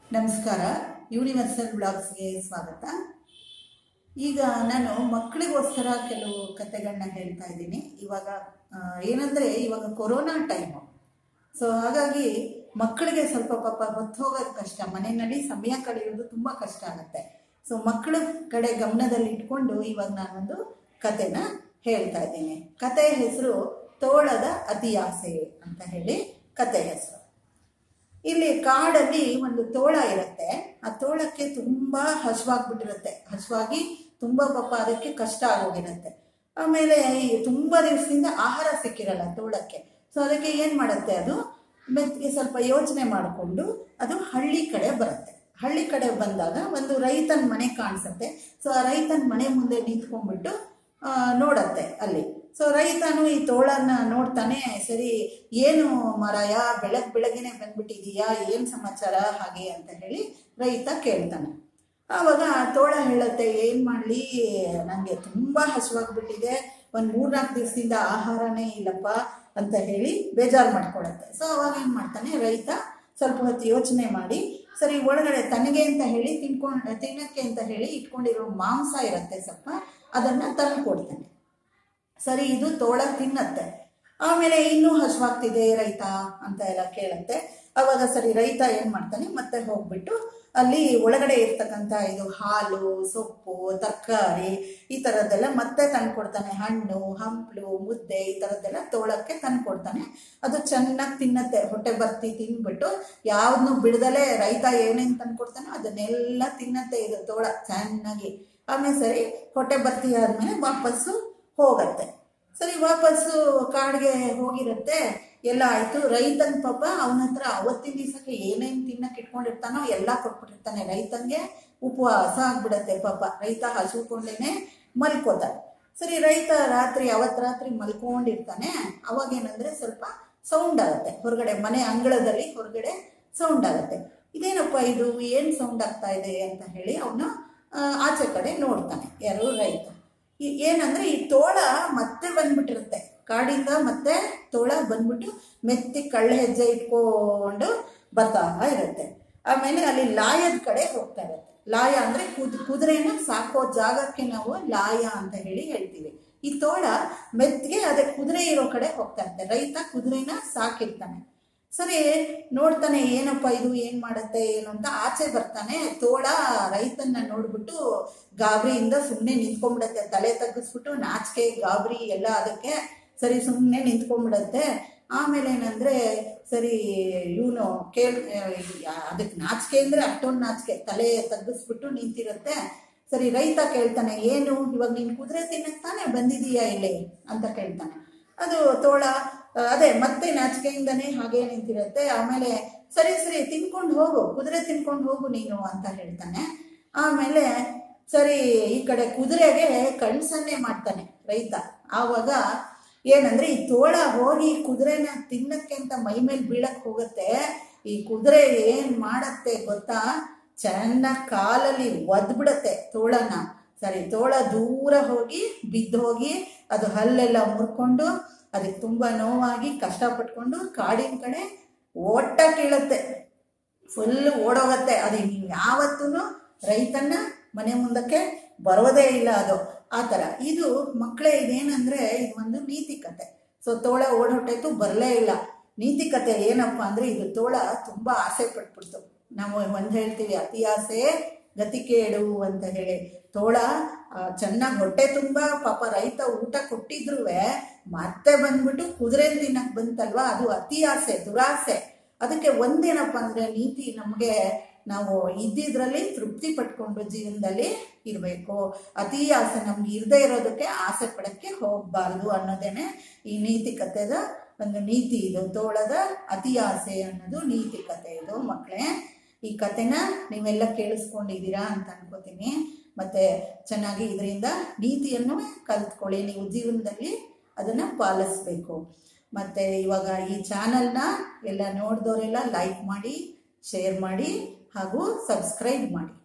ನಮಸ್ಕಾರ ಯೂನಿವರ್ಸಲ್ ಬ್ಲಾಗ್ಸ್ಗೆ ಸ್ವಾಗತ ಈಗ ನಾನು ಮಕ್ಕಳಿಗೋಸ್ಕರ ಕೆಲವು ಕತೆಗಳನ್ನ ಹೇಳ್ತಾ ಇದ್ದೀನಿ ಇವಾಗ ಆ, ಏನಂದ್ರೆ ಇವಾಗ ಕೊರೋನಾ ಟೈಮು ಸೊ ಹಾಗಾಗಿ ಮಕ್ಕಳಿಗೆ ಸ್ವಲ್ಪ ಪಾಪ ಹೊತ್ತು ಹೋಗೋದು ಕಷ್ಟ ಮನೆಯಲ್ಲಿ ಸಮಯ ಕಳೆಯೋದು ತುಂಬ ಕಷ್ಟ ಆಗುತ್ತೆ ಸೊ ಮಕ್ಕಳ ಕಡೆ ಗಮನದಲ್ಲಿ ಇಟ್ಕೊಂಡು ಇವಾಗ ನಾನೊಂದು ಕತೆನ ಹೇಳ್ತಾ ಇದ್ದೀನಿ ಕತೆ ಹೆಸರು ತೋಳದ ಅತಿ ಆಸೆ ಅಂತ ಹೇಳಿ ಕತೆ ಹೆಸರು ಇಲ್ಲಿ ಕಾಡಲ್ಲಿ ಒಂದು ತೋಳ ಇರುತ್ತೆ ಆ ತೋಳಕ್ಕೆ ತುಂಬಾ ಹಸುವಾಗ್ಬಿಟ್ಟಿರುತ್ತೆ ಹಸುವಾಗಿ ತುಂಬಾ ಪಾಪ ಅದಕ್ಕೆ ಕಷ್ಟ ಆಗೋಗಿರುತ್ತೆ ಆಮೇಲೆ ಈ ತುಂಬಾ ದಿವಸದಿಂದ ಆಹಾರ ಸಿಕ್ಕಿರಲ್ಲ ತೋಳಕ್ಕೆ ಸೊ ಅದಕ್ಕೆ ಏನ್ ಮಾಡುತ್ತೆ ಅದು ಮೆತ್ತಿಗೆ ಸ್ವಲ್ಪ ಯೋಚನೆ ಮಾಡಿಕೊಂಡು ಅದು ಹಳ್ಳಿ ಕಡೆ ಬರುತ್ತೆ ಹಳ್ಳಿ ಕಡೆ ಬಂದಾಗ ಒಂದು ರೈತನ ಮನೆ ಕಾಣಿಸುತ್ತೆ ಸೊ ಆ ರೈತನ ಮನೆ ಮುಂದೆ ನಿಂತ್ಕೊಂಡ್ಬಿಟ್ಟು ಆ, ನೋಡತ್ತೆ ಅಲ್ಲಿ ಸೊ ರೈತನು ಈ ತೋಳನ್ನ ನೋಡ್ತಾನೆ ಸರಿ ಏನು ಮಾರಾಯ ಬೆಳಗ್ ಬೆಳಗ್ಗೆನೆ ಬಂದ್ಬಿಟ್ಟಿದೀಯಾ ಏನ್ ಸಮಾಚಾರ ಹಾಗೆ ಅಂತ ಹೇಳಿ ರೈತ ಕೇಳ್ತಾನೆ ಆವಾಗ ಆ ತೋಳ ಹೇಳುತ್ತೆ ಏನ್ ಮಾಡ್ಲಿ ನಂಗೆ ತುಂಬಾ ಹಸುವಾಗ್ಬಿಟ್ಟಿದೆ ಒಂದ್ ಮೂರ್ನಾಲ್ಕು ದಿವಸದಿಂದ ಆಹಾರನೇ ಇಲ್ಲಪ್ಪ ಅಂತ ಹೇಳಿ ಬೇಜಾರು ಮಾಡ್ಕೊಳತ್ತೆ ಸೊ ಅವಾಗ ಏನ್ ಮಾಡ್ತಾನೆ ರೈತ ಸ್ವಲ್ಪ ಹೊತ್ತು ಯೋಚನೆ ಮಾಡಿ ಸರಿ ಒಳಗಡೆ ತನಗೆ ಅಂತ ಹೇಳಿ ತಿನ್ಕೊಂಡ್ ತಿನ್ನಕ್ಕೆ ಅಂತ ಹೇಳಿ ಇಟ್ಕೊಂಡಿರೋ ಮಾಂಸ ಇರುತ್ತೆ ಸ್ವಲ್ಪ ಅದನ್ನ ತಂದು ಕೊಡ್ತಾನೆ ಸರಿ ಇದು ತೋಳ ತಿನ್ನತ್ತೆ ಆಮೇಲೆ ಇನ್ನೂ ಹಸುವಾಗ್ತಿದೆ ರೈತ ಅಂತ ಎಲ್ಲ ಕೇಳತ್ತೆ ಅವಾಗ ಸರಿ ರೈತ ಏನ್ ಮಾಡ್ತಾನೆ ಮತ್ತೆ ಹೋಗ್ಬಿಟ್ಟು ಅಲ್ಲಿ ಒಳಗಡೆ ಇರ್ತಕ್ಕಂಥ ಇದು ಹಾಲು ಸೊಪ್ಪು ತರಕಾರಿ ಈ ಥರದ್ದೆಲ್ಲ ಮತ್ತೆ ತಂದ್ಕೊಡ್ತಾನೆ ಹಣ್ಣು ಹಂಪ್ಲು ಮುದ್ದೆ ಈ ಥರದ್ದೆಲ್ಲ ತೋಳಕ್ಕೆ ತಂದ್ಕೊಡ್ತಾನೆ ಅದು ಚೆನ್ನಾಗಿ ತಿನ್ನತ್ತೆ ಹೊಟ್ಟೆ ಬರ್ತಿ ತಿನ್ಬಿಟ್ಟು ಯಾವ್ದನ್ನು ಬಿಡದಲೆ ರೈತ ಏನೇನು ತಂದ್ಕೊಡ್ತಾನೋ ಅದನ್ನೆಲ್ಲ ತಿನ್ನತ್ತೆ ಇದು ತೋಳ ಚೆನ್ನಾಗಿ ಆಮೇಲೆ ಸರಿ ಹೊಟ್ಟೆ ಬರ್ತಿ ಆದ್ಮೇಲೆ ವಾಪಸ್ಸು ಹೋಗತ್ತೆ ಸರಿ ವಾಪಸ್ಸು ಕಾಡಿಗೆ ಹೋಗಿರುತ್ತೆ ಎಲ್ಲ ಆಯ್ತು ರೈತನ ಪಾಪ ಅವನ ಹತ್ರ ಅವತ್ತಿನ ದಿವಸಕ್ಕೆ ಏನೇನು ತಿನ್ನಕ್ಕೆ ಇಟ್ಕೊಂಡಿರ್ತಾನೋ ಎಲ್ಲ ಕೊಟ್ಬಿಟ್ಟಿರ್ತಾನೆ ರೈತನ್ಗೆ ಉಪವಾಸ ಆಗ್ಬಿಡತ್ತೆ ಪಾಪ ರೈತ ಹಸುಕೊಂಡೇನೆ ಮಲ್ಕೋತಾನೆ ಸರಿ ರೈತ ರಾತ್ರಿ ಅವತ್ ರಾತ್ರಿ ಮಲ್ಕೊಂಡಿರ್ತಾನೆ ಅವಾಗ ಏನಂದ್ರೆ ಸ್ವಲ್ಪ ಸೌಂಡ್ ಆಗುತ್ತೆ ಹೊರಗಡೆ ಮನೆ ಅಂಗಳದಲ್ಲಿ ಹೊರಗಡೆ ಸೌಂಡ್ ಆಗುತ್ತೆ ಇದೇನಪ್ಪ ಇದು ಏನ್ ಸೌಂಡ್ ಆಗ್ತಾ ಇದೆ ಅಂತ ಹೇಳಿ ಅವನು ಆಚೆ ಕಡೆ ನೋಡ್ತಾನೆ ಯಾರು ರೈತ ಈ- ಏನಂದ್ರೆ ಈ ತೋಳ ಮತ್ತೆ ಬಂದ್ಬಿಟ್ಟಿರುತ್ತೆ ಕಾಡಿಂದ ಮತ್ತೆ ತೋಳ ಬಂದ್ಬಿಟ್ಟು ಮೆತ್ತಿ ಕಳ್ಳ ಹೆಜ್ಜೆ ಇಟ್ಕೊಂಡು ಬರ್ತಾ ಇರುತ್ತೆ ಆಮೇಲೆ ಅಲ್ಲಿ ಲಾಯದ ಕಡೆ ಹೋಗ್ತಾ ಇರುತ್ತೆ ಲಾಯ ಅಂದ್ರೆ ಕುದ್ ಕುದುರೆನ ಸಾಕೋ ಜಾಗಕ್ಕೆ ನಾವು ಲಾಯ ಅಂತ ಹೇಳಿ ಹೇಳ್ತೀವಿ ಈ ತೋಳ ಮೆತ್ತಿಗೆ ಅದೇ ಕುದುರೆ ಇರೋ ಕಡೆ ಹೋಗ್ತಾ ಇರುತ್ತೆ ರೈತ ಕುದುರೆನ ಸಾಕಿರ್ತಾನೆ ಸರಿ ನೋಡ್ತಾನೆ ಏನಪ್ಪ ಇದು ಏನ್ ಮಾಡತ್ತೆ ಏನು ಅಂತ ಆಚೆ ಬರ್ತಾನೆ ತೋಳ ರೈತನ್ನ ನೋಡ್ಬಿಟ್ಟು ಗಾಬರಿಯಿಂದ ಸುಮ್ಮನೆ ನಿಂತ್ಕೊಂಡ್ಬಿಡತ್ತೆ ತಲೆ ತಗ್ಗಿಸ್ಬಿಟ್ಟು ನಾಚಿಕೆ ಗಾಬರಿ ಎಲ್ಲ ಅದಕ್ಕೆ ಸರಿ ಸುಮ್ಮನೆ ನಿಂತ್ಕೊಂಡ್ಬಿಡತ್ತೆ ಆಮೇಲೆ ಏನಂದ್ರೆ ಸರಿ ಇವನು ಕೇಳ್ ಅದಕ್ಕೆ ನಾಚಿಕೆ ಅಂದ್ರೆ ಅಷ್ಟೊಂದು ನಾಚಿಕೆ ತಲೆ ತಗ್ಗಿಸ್ಬಿಟ್ಟು ನಿಂತಿರುತ್ತೆ ಸರಿ ರೈತ ಕೇಳ್ತಾನೆ ಏನು ಇವಾಗ ನೀನ್ ಕುದುರೆ ತಿನ್ನಕ್ ತಾನೇ ಬಂದಿದೀಯಾ ಇಲ್ಲಿ ಅಂತ ಕೇಳ್ತಾನೆ ಅದು ತೋಳ ಆ, ಅದೇ ಮತ್ತೆ ನಾಚಿಕೆಯಿಂದನೇ ಹಾಗೆ ನಿಂತಿರುತ್ತೆ ಆಮೇಲೆ ಸರಿ ಸರಿ ತಿನ್ಕೊಂಡು ಹೋಗು ಕುದುರೆ ತಿನ್ಕೊಂಡು ಹೋಗು ನೀನು ಅಂತ ಹೇಳ್ತಾನೆ ಆಮೇಲೆ ಸರಿ ಈ ಕಡೆ ಕುದುರೆಗೆ ಕಣ್ಸನ್ನೆ ಮಾಡ್ತಾನೆ ರೈತ ಆವಾಗ ಏನಂದ್ರೆ ಈ ತೋಳ ಹೋಗಿ ಕುದುರೆನ ತಿನ್ನಕ್ಕೆ ಅಂತ ಮೈ ಮೇಲೆ ಬೀಳಕ್ ಹೋಗುತ್ತೆ ಈ ಕುದುರೆ ಏನ್ ಮಾಡತ್ತೆ ಗೊತ್ತಾ ಚೆನ್ನಾಗಿ ಕಾಲಲ್ಲಿ ಒದ್ಬಿಡತ್ತೆ ತೋಳನ ಸರಿ ತೋಳ ದೂರ ಹೋಗಿ ಬಿದ್ದು ಹೋಗಿ ಅದು ಹಲ್ಲೆಲ್ಲ ಮುರ್ಕೊಂಡು ಅದಕ್ಕೆ ತುಂಬಾ ನೋವಾಗಿ ಕಷ್ಟಪಟ್ಕೊಂಡು ಕಾಡಿನ ಕಡೆ ಓಟ ಕೀಳತ್ತೆ ಫುಲ್ ಓಡೋಗತ್ತೆ ಅದು ಯಾವತ್ತೂ ರೈತನ ಮನೆ ಮುಂದಕ್ಕೆ ಬರೋದೇ ಇಲ್ಲ ಅದು ಆ ಥರ ಇದು ಮಕ್ಕಳೇ ಇದೇನಂದ್ರೆ ಇದು ಒಂದು ನೀತಿ ಕತೆ ಸೊ ತೋಳ ಓಡೋಟೈತು ಬರಲೇ ಇಲ್ಲ ನೀತಿ ಕತೆ ಏನಪ್ಪಾ ಅಂದ್ರೆ ಇದು ತೋಳ ತುಂಬಾ ಆಸೆ ಪಟ್ಬಿಡ್ತು ನಾವು ಒಂದ್ ಹೇಳ್ತೀವಿ ಅತಿ ಆಸೆ ಗತಿ ಕೇಡು ಅಂತ ಹೇಳಿ ತೋಳ ಚೆನ್ನಾಗಿ ಹೊಟ್ಟೆ ತುಂಬಾ ಪಾಪ ರೈತ ಊಟ ಕೊಟ್ಟಿದ್ರು ಮತ್ತೆ ಬಂದ್ಬಿಟ್ಟು ಕುದುರೆ ತಿನ್ನಕ್ ಬಂತಲ್ವಾ ಅದು ಅತಿ ಆಸೆ ದುರಾಸೆ ಅದಕ್ಕೆ ಒಂದೇನಪ್ಪ ಅಂದ್ರೆ ನೀತಿ ನಮಗೆ ನಾವು ಇದ್ದಿದ್ರಲ್ಲಿ ತೃಪ್ತಿ ಪಟ್ಕೊಂಡು ಜೀವನದಲ್ಲಿ ಇರಬೇಕು ಅತಿ ಆಸೆ ನಮ್ಗೆ ಇರದೇ ಇರೋದಕ್ಕೆ ಆಸೆ ಪಡಕ್ಕೆ ಹೋಗ್ಬಾರ್ದು ಅನ್ನೋದೇನೆ ಈ ನೀತಿ ಕಥೆದ ಒಂದು ನೀತಿ ಇದು ತೋಳದ ಅತಿ ಆಸೆ ಅನ್ನೋದು ನೀತಿ ಕತೆ ಇದು ಮಕ್ಕಳೇ ಈ ಕತೆನ ನೀವೆಲ್ಲ ಕೇಳಿಸ್ಕೊಂಡಿದ್ದೀರಾ ಅಂತ ಅನ್ಕೋತೀನಿ ಮತ್ತೆ ಚೆನ್ನಾಗಿ ಇದರಿಂದ ನೀತಿಯನ್ನು ಕಲ್ತ್ಕೊಳ್ಳಿ ನೀವು ಜೀವನದಲ್ಲಿ ಅದನ್ನ ಪಾಲಿಸ್ಬೇಕು ಮತ್ತೆ ಇವಾಗ ಈ ಚಾನಲ್ನ ಎಲ್ಲ ನೋಡಿದವರೆಲ್ಲ ಲೈಕ್ ಮಾಡಿ ಶೇರ್ ಮಾಡಿ ಹಾಗೂ ಸಬ್ಸ್ಕ್ರೈಬ್ ಮಾಡಿ